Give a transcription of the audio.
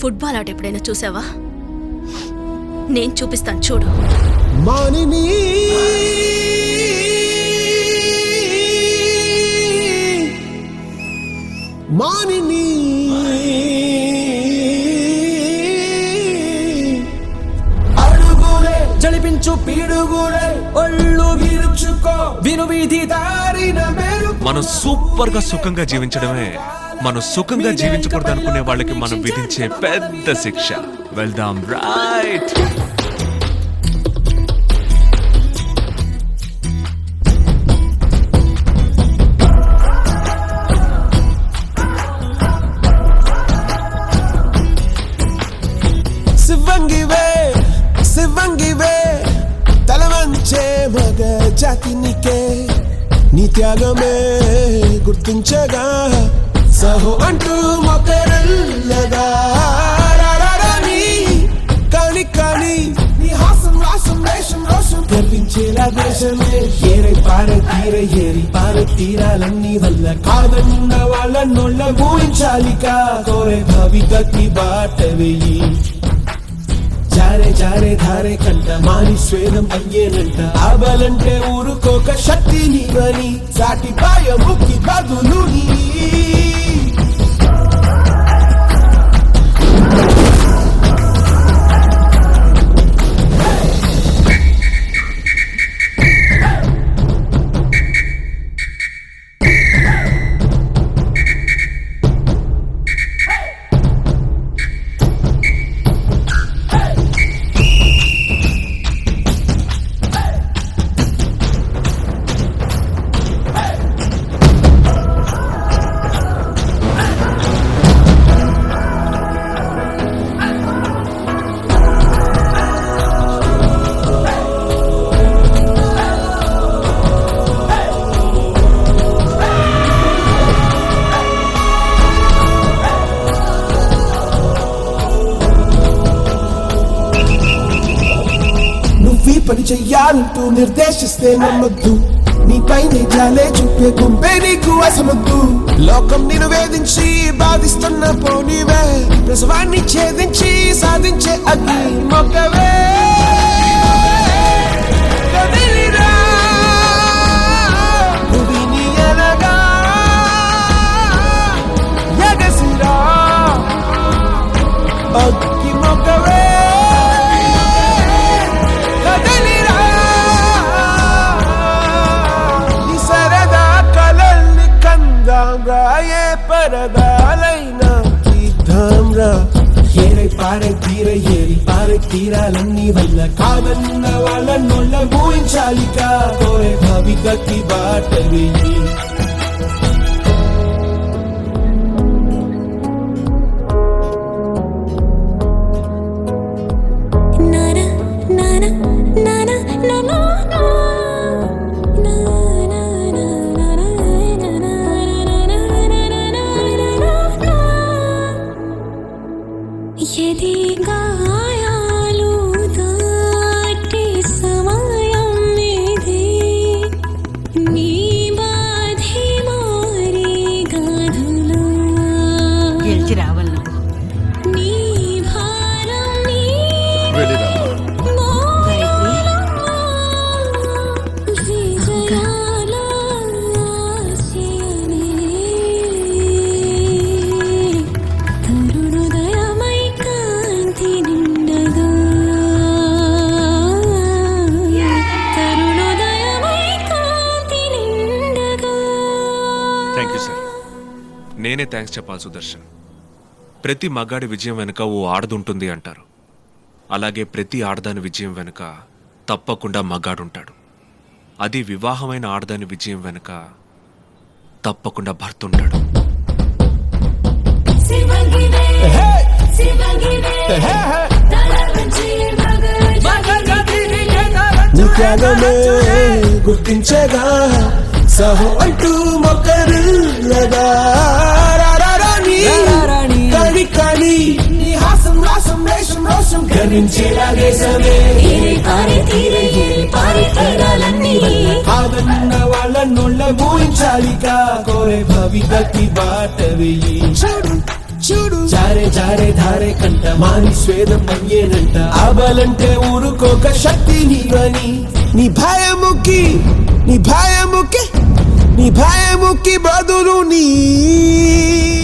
football ఆట ఎప్పుడైనా చూసావా నేను చూపిస్తాను చూడు మానిని మానిని అడుగులే జడిపించు పీడుగులే ఒళ్ళు విరుచుకో విను వీధి దారిన మెరు మనం సూపర్ గా సుఖంగా జీవించడమే మనం సుఖంగా జీవించకూడదు అనుకునే వాళ్ళకి మనం విధించే పెద్ద శిక్ష వెళ్దాం రైట్ శివంగివే శివంగివే తలవంచే మగ జాతి నీకే నీ త్యాగమే గుర్తించగా సహో అంటూ మొకరల్లగా రారారాని, కాని కాని నీ హాసం రాసం వేషం రోషం గర్వించేలా దేశమే ఏరై పార తీర ఏరి పార తీరాలన్నీ వల్ల కాదన్న వాళ్ళ నోళ్ళ ఊహించాలిక కోరే భవితకి బాట వెయ్యి జారే జారే ధారే కంట మాని స్వేదం అయ్యేనంట ఆబలంటే ఊరుకోక శక్తి నీవని సాటి పాయ ముక్కి బదులు నీ నువ్వీ పని చెయ్యాలంటూ నిర్దేశిస్తే నమ్మద్దు నీపైనే జాలే చూపే గుంపే నీకు అసమద్దు లోకం నిన్ను వేధించి బాధిస్తున్న పోనీవే ప్రసవాన్ని ఛేదించి సాధించే అగ్ని మొక్కవే కదిలిరా, భువిని ఎనగా ఎగసిరా, అగ్గి మొక్కవే కదలిరా ఈ సరదా కలల్ని కందాం రా ఏ పరదాలైనా తీద్దాం రా ఏరై పారే తీర ఏరి పారే తీరాలన్నీ వల్ల కాదన్న వాళ్ళ నోళ్ళ ఊహించాలిక కోరే భవిగతి బాట వెయ్యి నానా నానా నానా నానా यदि गायालु दाटे సమయం ఇది నీ బాధి మారి గాధులు గెలిచి రావాలి నువ్వు నీ భారం నీ విజయాల ఆశయమే తరుణోదయమై కాంతి నిండగా తరుణోదయమై కాంతి నిండగా థ్యాంక్ యూ సార్ నేనే థ్యాంక్స్ చెప్పాలి సుదర్శన్ ప్రతి మగాడి విజయం వెనుక ఓ ఆడదుంటుంది అంటారు అలాగే ప్రతి ఆడదాని విజయం వెనుక తప్పకుండా మగాడుంటాడు అది వివాహమైన ఆడదాని విజయం వెనుక తప్పకుండా భర్త ఉంటాడు శివంగివే శివంగివే తలవంచి నీ త్యాగమే గుర్తించగా సహో అంటూ మొక్కరులగా రారారాని, కాని కాని నీ హాసం రాసం వేషం రోషం గర్వించేలా దేశమే తీరే పారే తీరే ఏరి పారే తీరాలన్నీ కాదన్న వాళ్ళ నోళ్ళ ఊహించాలిక కోరే భవిగతి బాట వెయ్యి చూడు చూడు జారే జారే ధారే కంట మాని స్వేదం అయ్యేనంట ఆబాలంటే ఊరుకోక శక్తి నీవని నీ భయముకి నీ భయముకి నీ భయముకి బదులు నీ